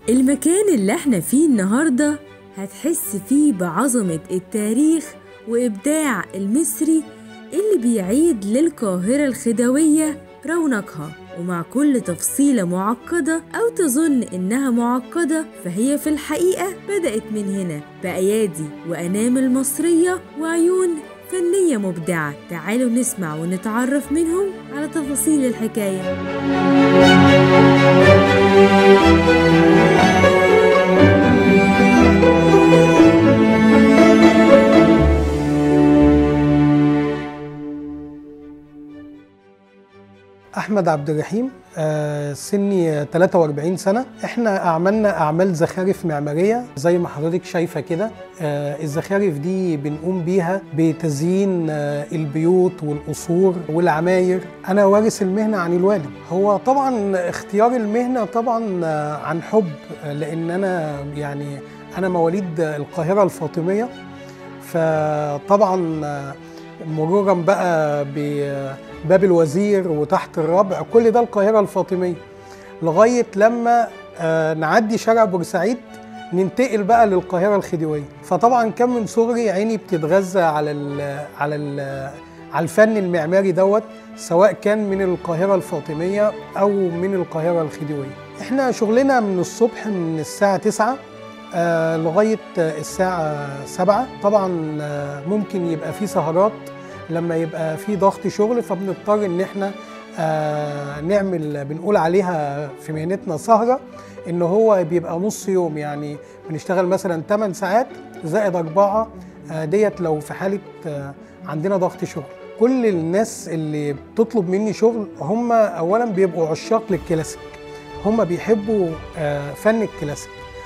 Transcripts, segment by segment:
المكان اللي احنا فيه النهاردة هتحس فيه بعظمة التاريخ وإبداع المصري اللي بيعيد للقاهرة الخديوية رونقها ومع كل تفصيلة معقدة أو تظن إنها معقدة فهي في الحقيقة بدأت من هنا بأيادي وأنامل مصرية وعيون فنية مبدعة تعالوا نسمع ونتعرف منهم على تفاصيل الحكاية احمد عبد الرحيم آه، سني 43 سنه احنا عملنا اعمال زخارف معماريه زي ما حضرتك شايفه كده آه، الزخارف دي بنقوم بيها بتزيين آه، البيوت والقصور والعماير انا وارث المهنه عن الوالد هو طبعا اختيار المهنه طبعا آه، عن حب آه، لان انا يعني انا مواليد القاهره الفاطميه فطبعا آه، مرورا بقى بباب الوزير وتحت الربع كل ده القاهرة الفاطمية لغاية لما آه، نعدي شارع بورسعيد ننتقل بقى للقاهرة الخديوية فطبعا كان من صغري عيني بتتغذى على ال على ال على الفن المعماري دوت سواء كان من القاهرة الفاطمية أو من القاهرة الخديوية احنا شغلنا من الصبح من الساعة 9 آه، لغاية آه، الساعة 7 طبعا آه، ممكن يبقى في سهرات لما يبقى في ضغط شغل فبنضطر ان احنا آه، نعمل بنقول عليها في مهنتنا سهرة ان هو بيبقى نص يوم يعني بنشتغل مثلا 8 ساعات زائد أربعة آه، ديت لو في حالة آه، عندنا ضغط شغل كل الناس اللي بتطلب مني شغل هم اولا بيبقوا عشاق للكلاسيك هم بيحبوا آه، فن الكلاسيك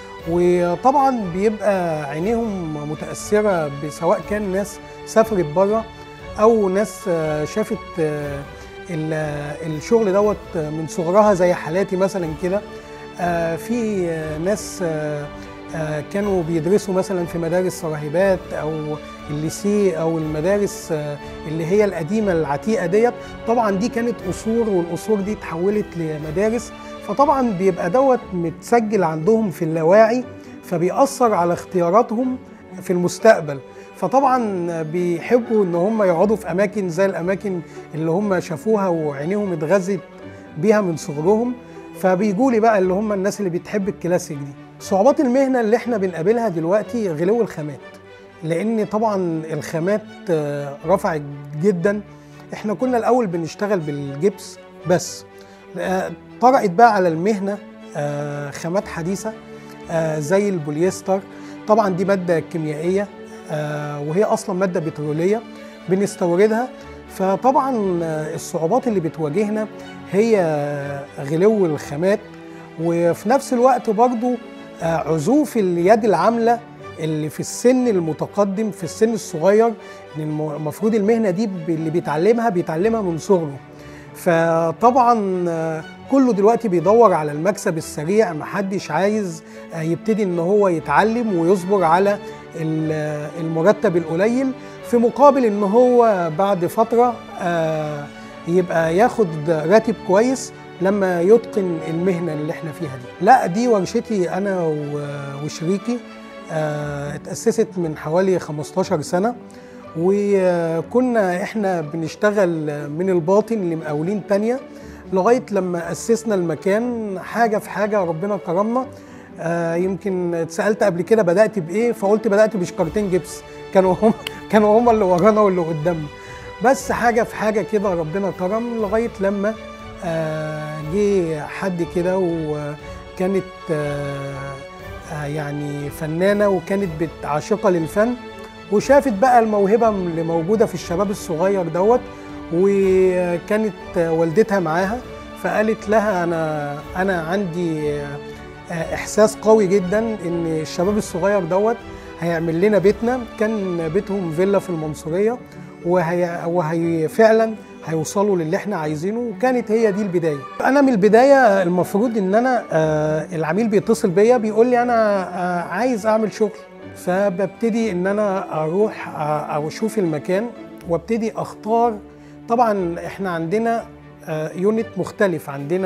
وطبعا بيبقى عينيهم متاثره سواء كان ناس سافرت بره او ناس آه، شافت آه، ال- الشغل دوت من صغرها زي حالاتي مثلا كده آه، في آه، ناس آه، آه، كانوا بيدرسوا مثلا في مدارس راهبات او الليسي او المدارس آه، اللي هي القديمه العتيقه ديت طبعا دي كانت قصور والقصور دي اتحولت لمدارس فطبعا بيبقى دوت متسجل عندهم في اللاواعي فبيأثر على اختياراتهم في المستقبل فطبعا بيحبوا ان هم يقعدوا في اماكن زي الاماكن اللي هم شافوها وعينيهم اتغذت بيها من صغرهم فبيجوا لي بقى اللي هم الناس اللي بتحب الكلاسيك دي صعوبات المهنه اللي احنا بنقابلها دلوقتي غلو الخامات لان طبعا الخامات آه، رفعت جدا احنا كنا الاول بنشتغل بالجبس بس آه، طرقت بقى على المهنه آه، خامات حديثه آه، زي البوليستر طبعا دي ماده كيميائيه آه، وهي اصلا ماده بتروليه بنستوردها فطبعا آه، الصعوبات اللي بتواجهنا هي غلو الخامات وفي نفس الوقت برضو آه، عزوف اليد العامله اللي في السن المتقدم في السن الصغير إن الم- المفروض المهنه دي ب- اللي بيتعلمها بيتعلمها من صغره فطبعا آه، كله دلوقتي بيدور على المكسب السريع محدش عايز آه، يبتدي ان هو يتعلم ويصبر على ال- المرتب القليل في مقابل ان هو بعد فتره آه، يبقى ياخد راتب كويس لما يتقن المهنه اللي احنا فيها دي لا دي ورشتي انا و- وشريكي آه، اتأسست من حوالي 15 سنة وكنا احنا بنشتغل من الباطن لمقاولين تانية لغاية لما أسسنا المكان حاجة في حاجة ربنا كرمنا آه، يمكن اتسألت قبل كده بدأت بإيه فقلت بدأت بشكارتين جبس كانوا هم كانوا هم اللي ورانا واللي قدامنا بس حاجة في حاجة كده ربنا كرم لغاية لما آه، جه حد كده وكانت آه، آه، يعني فنانة وكانت بت- عاشقة للفن وشافت بقى الموهبة اللي موجودة في الشباب الصغير دوت وكانت والدتها معاها فقالت لها أنا أنا عندي آه، إحساس قوي جدا إن الشباب الصغير دوت هيعمل لنا بيتنا كان بيتهم فيلا في المنصورية وهي, وهي فعلا هيوصلوا للي احنا عايزينه وكانت هي دي البدايه انا من البدايه المفروض ان انا آه العميل بيتصل بيا بيقول لي انا آه عايز اعمل شغل فببتدي ان انا اروح آه او اشوف المكان وابتدي اختار طبعا احنا عندنا آه يونت مختلف عندنا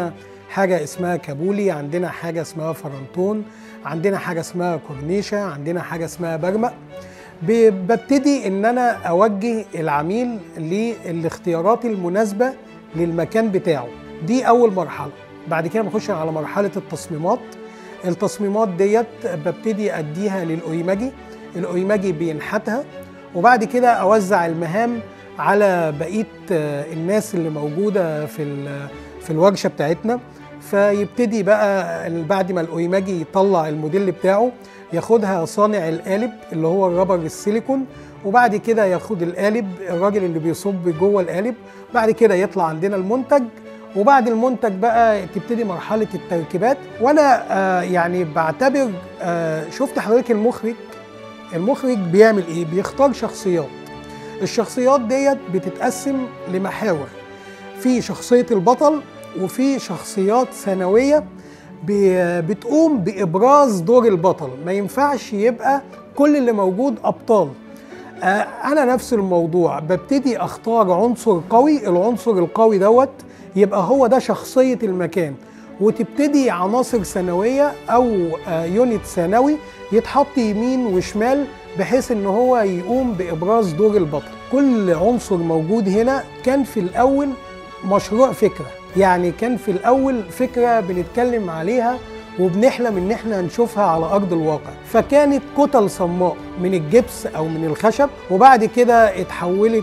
حاجه اسمها كابولي عندنا حاجه اسمها فرنتون عندنا حاجه اسمها كورنيشا عندنا حاجه اسمها برمق ب- ببتدي ان انا اوجه العميل للاختيارات المناسبه للمكان بتاعه دي اول مرحله بعد كده بخش على مرحله التصميمات التصميمات ديت ببتدي اديها للاويماجي الاويماجي بينحتها وبعد كده اوزع المهام على بقيه آه، الناس اللي موجوده في ال- في الورشه بتاعتنا فيبتدي بقى بعد ما الاويماجي يطلع الموديل بتاعه ياخدها صانع القالب اللي هو الرابر السيليكون وبعد كده ياخد القالب الراجل اللي بيصب جوه القالب بعد كده يطلع عندنا المنتج وبعد المنتج بقى تبتدي مرحله التركيبات وانا آه يعني بعتبر آه شفت حضرتك المخرج المخرج بيعمل ايه بيختار شخصيات الشخصيات ديت بتتقسم لمحاور في شخصيه البطل وفي شخصيات ثانويه ب- بتقوم بابراز دور البطل ما ينفعش يبقى كل اللي موجود ابطال آه، انا نفس الموضوع ببتدي اختار عنصر قوي العنصر القوي دوت يبقى هو ده شخصيه المكان وتبتدي عناصر ثانويه او آه، يونت ثانوي يتحط يمين وشمال بحيث ان هو يقوم بابراز دور البطل كل عنصر موجود هنا كان في الاول مشروع فكره يعني كان في الاول فكره بنتكلم عليها وبنحلم ان احنا نشوفها على ارض الواقع فكانت كتل صماء من الجبس او من الخشب وبعد كده اتحولت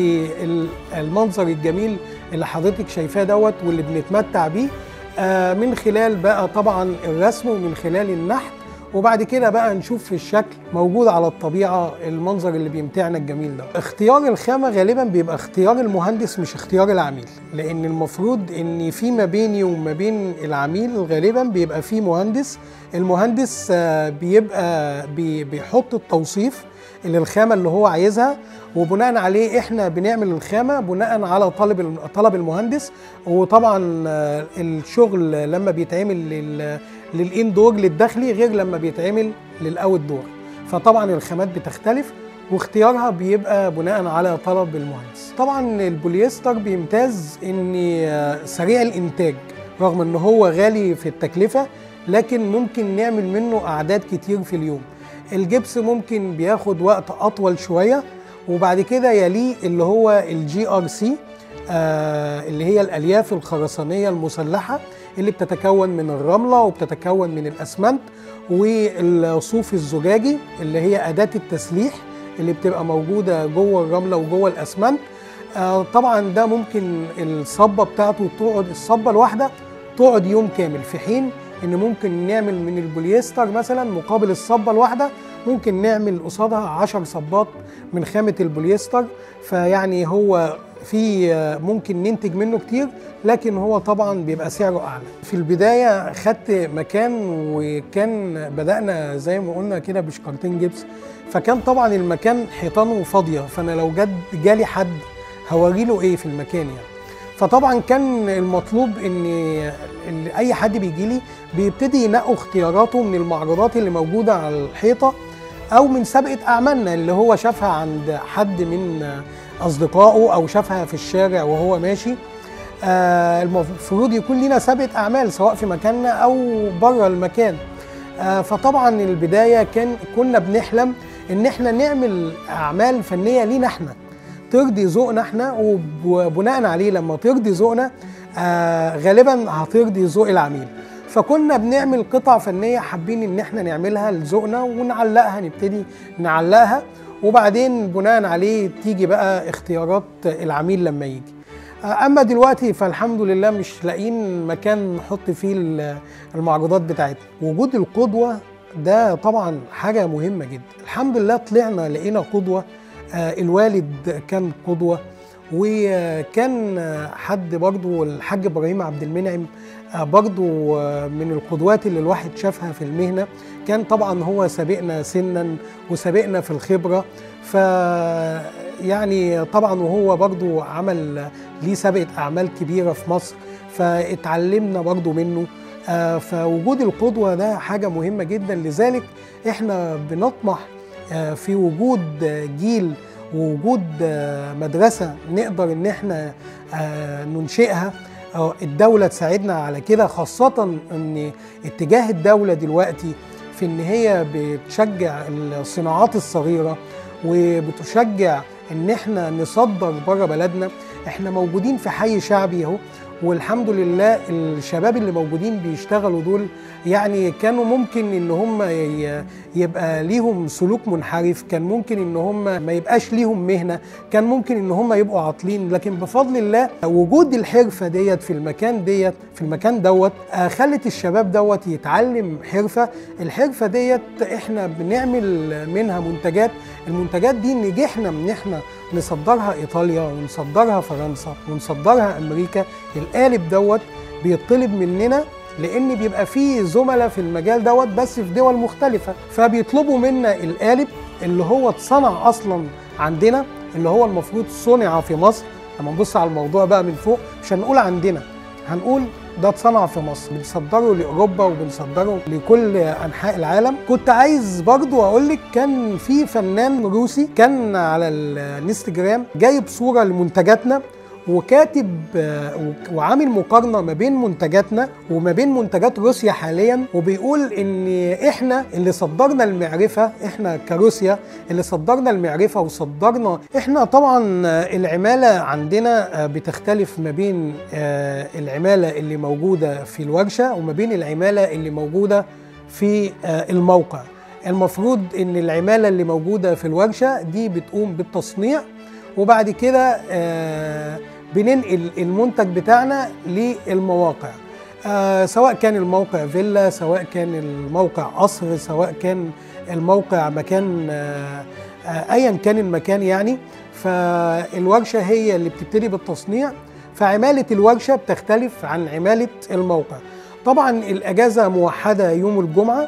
للمنظر الجميل اللي حضرتك شايفاه دوت واللي بنتمتع بيه آه، من خلال بقى طبعا الرسم ومن خلال النحت وبعد كده بقى نشوف في الشكل موجود على الطبيعة المنظر اللي بيمتعنا الجميل ده اختيار الخامة غالبا بيبقى اختيار المهندس مش اختيار العميل لان المفروض ان في ما بيني وما بين العميل غالبا بيبقى في مهندس المهندس آه، بيبقى بي- بيحط التوصيف اللي الخامة اللي هو عايزها وبناء عليه احنا بنعمل الخامة بناء على طلب طلب المهندس وطبعا آه، الشغل لما بيتعمل لل للاندور للداخلي غير لما بيتعمل للاوت دور فطبعا الخامات بتختلف واختيارها بيبقى بناء على طلب المهندس طبعا البوليستر بيمتاز ان آه، سريع الانتاج رغم ان هو غالي في التكلفه لكن ممكن نعمل منه اعداد كتير في اليوم الجبس ممكن بياخد وقت اطول شويه وبعد كده يليه اللي هو الجي ار سي اللي هي الالياف الخرسانيه المسلحه اللي بتتكون من الرمله وبتتكون من الاسمنت والصوف الزجاجي اللي هي اداه التسليح اللي بتبقى موجوده جوه الرمله وجوه الاسمنت آه، طبعا ده ممكن الصبه بتاعته تقعد الصبه الواحده تقعد يوم كامل في حين ان ممكن نعمل من البوليستر مثلا مقابل الصبه الواحده ممكن نعمل قصادها 10 صبات من خامه البوليستر فيعني هو في آه، ممكن ننتج منه كتير لكن هو طبعا بيبقى سعره اعلى في البدايه خدت مكان وكان بدانا زي ما قلنا كده بشكارتين جبس فكان طبعا المكان حيطانه فاضيه فانا لو جد جالي حد هوري له ايه في المكان يعني فطبعا كان المطلوب ان إن اي حد بيجي لي بيبتدي ينقوا اختياراته من المعروضات اللي موجوده على الحيطه او من سابقه اعمالنا اللي هو شافها عند حد من اصدقائه او شافها في الشارع وهو ماشي آه المفروض يكون لنا سابقه اعمال سواء في مكاننا او بره المكان آه فطبعا البدايه كان كنا بنحلم ان احنا نعمل اعمال فنيه لينا احنا ترضي ذوقنا احنا وبناء عليه لما ترضي ذوقنا آه غالبا هترضي ذوق العميل فكنا بنعمل قطع فنيه حابين ان احنا نعملها لذوقنا ونعلقها نبتدي نعلقها وبعدين بناء عليه تيجي بقى اختيارات العميل لما يجي آه، اما دلوقتي فالحمد لله مش لاقيين مكان نحط فيه ال- المعروضات بتاعتنا وجود القدوه ده طبعا حاجه مهمه جدا الحمد لله طلعنا لقينا قدوه آه، الوالد كان قدوه وكان آه، حد برضو الحاج ابراهيم عبد المنعم آه، برضو آه، من القدوات اللي الواحد شافها في المهنه كان طبعا هو سابقنا سنا وسابقنا في الخبره ف يعني طبعا وهو برضو عمل ليه سابقه اعمال كبيره في مصر فاتعلمنا برضو منه آه، فوجود القدوه ده حاجه مهمه جدا لذلك احنا بنطمح آه، في وجود آه، جيل ووجود آه، مدرسه نقدر ان احنا آه، ننشئها آه، الدولة تساعدنا على كده خاصة ان اتجاه الدولة دلوقتي في ان هي بتشجع الصناعات الصغيرة وبتشجع ان احنا نصدر بره بلدنا احنا موجودين في حي شعبي اهو والحمد لله الشباب اللي موجودين بيشتغلوا دول يعني كانوا ممكن ان هم ي- يبقى ليهم سلوك منحرف كان ممكن ان هم ما يبقاش ليهم مهنه كان ممكن ان هم يبقوا عاطلين لكن بفضل الله وجود الحرفه ديت في المكان ديت في المكان دوت آه، خلت الشباب دوت يتعلم حرفه الحرفه ديت احنا بنعمل منها منتجات المنتجات دي نجحنا ان احنا نصدرها ايطاليا ونصدرها فرنسا ونصدرها امريكا القالب دوت بيطلب مننا لان بيبقى فيه زملاء في المجال دوت بس في دول مختلفه فبيطلبوا منا القالب اللي هو اتصنع اصلا عندنا اللي هو المفروض صنع في مصر لما نبص على الموضوع بقى من فوق مش هنقول عندنا هنقول ده اتصنع في مصر بنصدره لاوروبا وبنصدره لكل انحاء العالم كنت عايز برضو اقول لك كان في فنان روسي كان على الانستجرام جايب صوره لمنتجاتنا وكاتب آه، و- وعامل مقارنه ما بين منتجاتنا وما بين منتجات روسيا حاليا وبيقول ان احنا اللي صدرنا المعرفه احنا كروسيا اللي صدرنا المعرفه وصدرنا احنا طبعا آه، العماله عندنا آه، بتختلف ما بين آه، العماله اللي موجوده في الورشه وما بين العماله اللي موجوده في آه، الموقع المفروض ان العماله اللي موجوده في الورشه دي بتقوم بالتصنيع وبعد كده آه، بننقل المنتج بتاعنا للمواقع آه، سواء كان الموقع فيلا سواء كان الموقع قصر سواء كان الموقع مكان آه، آه، ايا كان المكان يعني فالورشه هي اللي بتبتدي بالتصنيع فعماله الورشه بتختلف عن عماله الموقع طبعا الاجازه موحده يوم الجمعه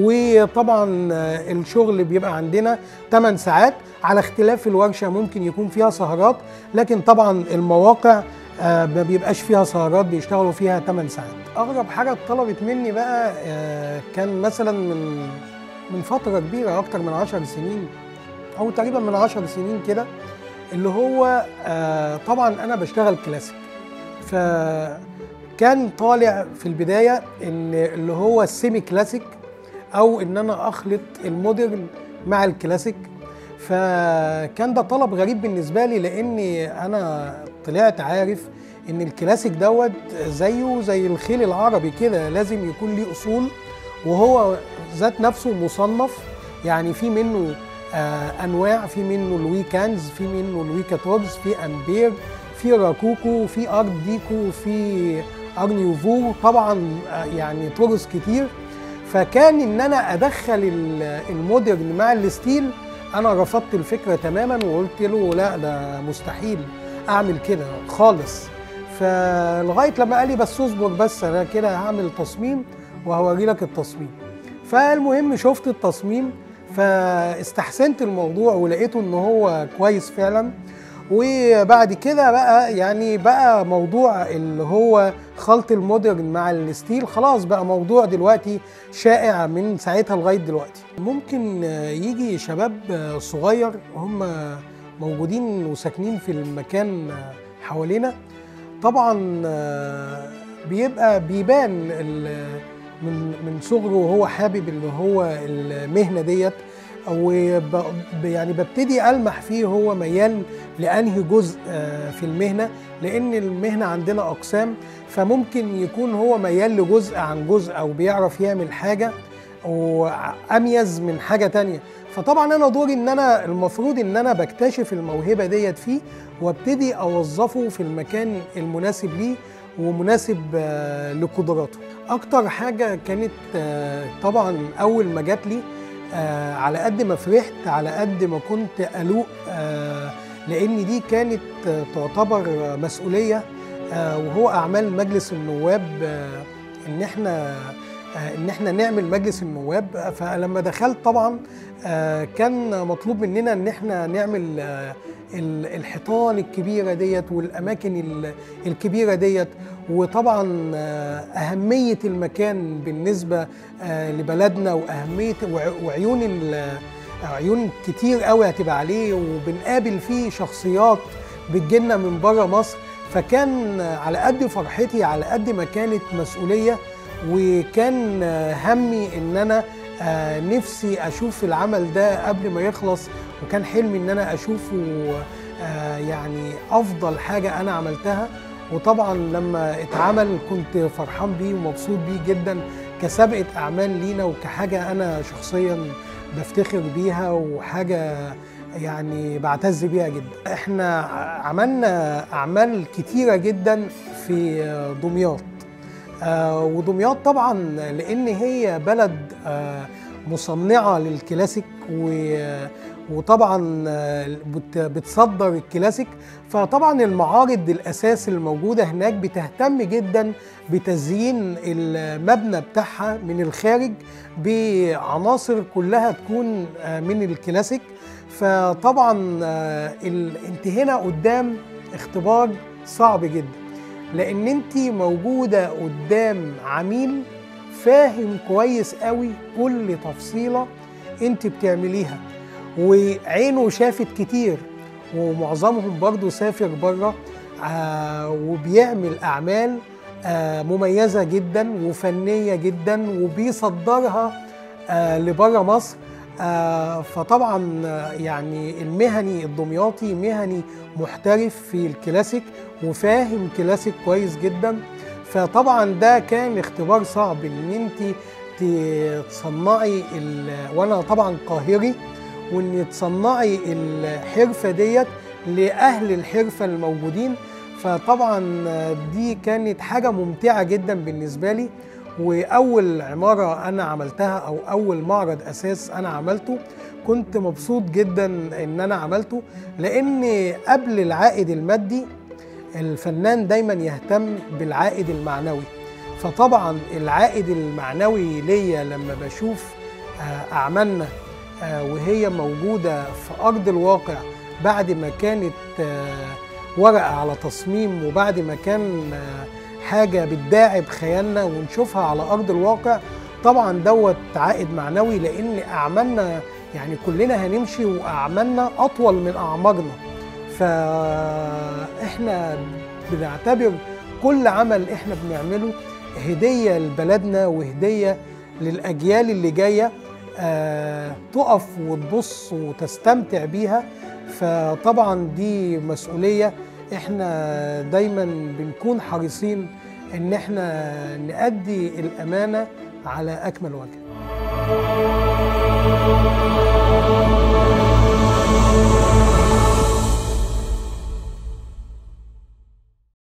وطبعا آه، الشغل بيبقى عندنا 8 ساعات على اختلاف الورشه ممكن يكون فيها سهرات لكن طبعا المواقع آه، ما بيبقاش فيها سهرات بيشتغلوا فيها 8 ساعات اغرب حاجه اتطلبت مني بقى آه، كان مثلا من من فتره كبيره اكتر من 10 سنين او تقريبا من 10 سنين كده اللي هو آه، طبعا انا بشتغل كلاسيك فكان طالع في البدايه ان اللي هو السيمي كلاسيك او ان انا اخلط المودرن مع الكلاسيك فكان ده طلب غريب بالنسبه لي لاني انا طلعت عارف ان الكلاسيك دوت زيه زي الخيل العربي كده لازم يكون ليه اصول وهو ذات نفسه مصنف يعني في منه آه انواع في منه لوي كانز في منه لوي كاتورز في امبير في راكوكو في ارت ديكو في ارنيوفو طبعا آه يعني طرز كتير فكان ان انا ادخل ال- المودرن مع الستيل انا رفضت الفكره تماما وقلت له لا ده مستحيل اعمل كده خالص فلغايه لما قال لي بس اصبر بس انا كده هعمل تصميم وهوري لك التصميم فالمهم شفت التصميم فاستحسنت الموضوع ولقيته ان هو كويس فعلا وبعد كده بقى يعني بقى موضوع اللي هو خلط المودرن مع الستيل خلاص بقى موضوع دلوقتي شائع من ساعتها لغايه دلوقتي ممكن آه، يجي شباب آه، صغير هم موجودين وساكنين في المكان آه، حوالينا طبعا آه، بيبقى بيبان ال- من من صغره وهو حابب اللي هو المهنه ديت او ب- يعني ببتدي المح فيه هو ميال لانهي جزء آه، في المهنه لان المهنه عندنا اقسام فممكن يكون هو ميال لجزء عن جزء او بيعرف يعمل حاجه واميز من حاجه تانية فطبعا انا دوري ان انا المفروض ان انا بكتشف الموهبه ديت فيه وابتدي اوظفه في المكان المناسب ليه ومناسب آه، لقدراته اكتر حاجه كانت آه، طبعا اول ما جات لي آه، على قد ما فرحت على قد ما كنت قلوق آه، لان دي كانت آه، تعتبر آه، مسؤوليه آه، وهو اعمال مجلس النواب آه، ان احنا آه، ان احنا نعمل مجلس النواب فلما دخلت طبعا آه، كان مطلوب مننا ان احنا نعمل آه، ال- الحيطان الكبيره ديت والاماكن ال- الكبيره ديت وطبعا آه، اهميه المكان بالنسبه آه، لبلدنا واهميه وع- وعيون ال- عيون كتير قوي هتبقى عليه وبنقابل فيه شخصيات بتجيلنا من بره مصر فكان على قد فرحتي على قد ما كانت مسؤوليه وكان همي ان انا آه، نفسي اشوف العمل ده قبل ما يخلص وكان حلمي ان انا اشوفه آه، يعني افضل حاجه انا عملتها وطبعا لما اتعمل كنت فرحان بيه ومبسوط بيه جدا كسابقه اعمال لينا وكحاجه انا شخصيا بفتخر بيها وحاجه يعني بعتز بيها جدا احنا عملنا اعمال كتيره جدا في دمياط آه ودمياط طبعا لان هي بلد آه مصنعه للكلاسيك و- وطبعا آه، بت- بتصدر الكلاسيك فطبعا المعارض الاساس الموجوده هناك بتهتم جدا بتزيين المبنى بتاعها من الخارج بعناصر كلها تكون آه، من الكلاسيك فطبعا آه، ال- انت هنا قدام اختبار صعب جدا لان انت موجوده قدام عميل فاهم كويس قوي كل تفصيله انت بتعمليها وعينه شافت كتير ومعظمهم برضو سافر بره آه وبيعمل اعمال آه مميزه جدا وفنيه جدا وبيصدرها آه لبره مصر آه فطبعا آه، يعني المهني الدمياطي مهني محترف في الكلاسيك وفاهم كلاسيك كويس جدا فطبعا ده كان اختبار صعب ان انت تصنعي ال- وانا طبعا قاهري وان تصنعي الحرفه ديت لاهل الحرفه الموجودين فطبعا دي كانت حاجه ممتعه جدا بالنسبه لي واول عماره انا عملتها او اول معرض اساس انا عملته كنت مبسوط جدا ان انا عملته لان قبل العائد المادي الفنان دايما يهتم بالعائد المعنوي فطبعا العائد المعنوي ليا لما بشوف آه، اعمالنا آه، وهي موجوده في ارض الواقع بعد ما كانت آه، ورقه على تصميم وبعد ما كان آه، حاجه بتداعب خيالنا ونشوفها على ارض الواقع طبعا دوت عائد معنوي لان اعمالنا يعني كلنا هنمشي واعمالنا اطول من اعمارنا فاحنا بنعتبر كل عمل احنا بنعمله هديه لبلدنا وهديه للاجيال اللي جايه آه، تقف وتبص وتستمتع بيها فطبعا دي مسؤوليه احنا دايما بنكون حريصين ان احنا نأدي الامانه على اكمل وجه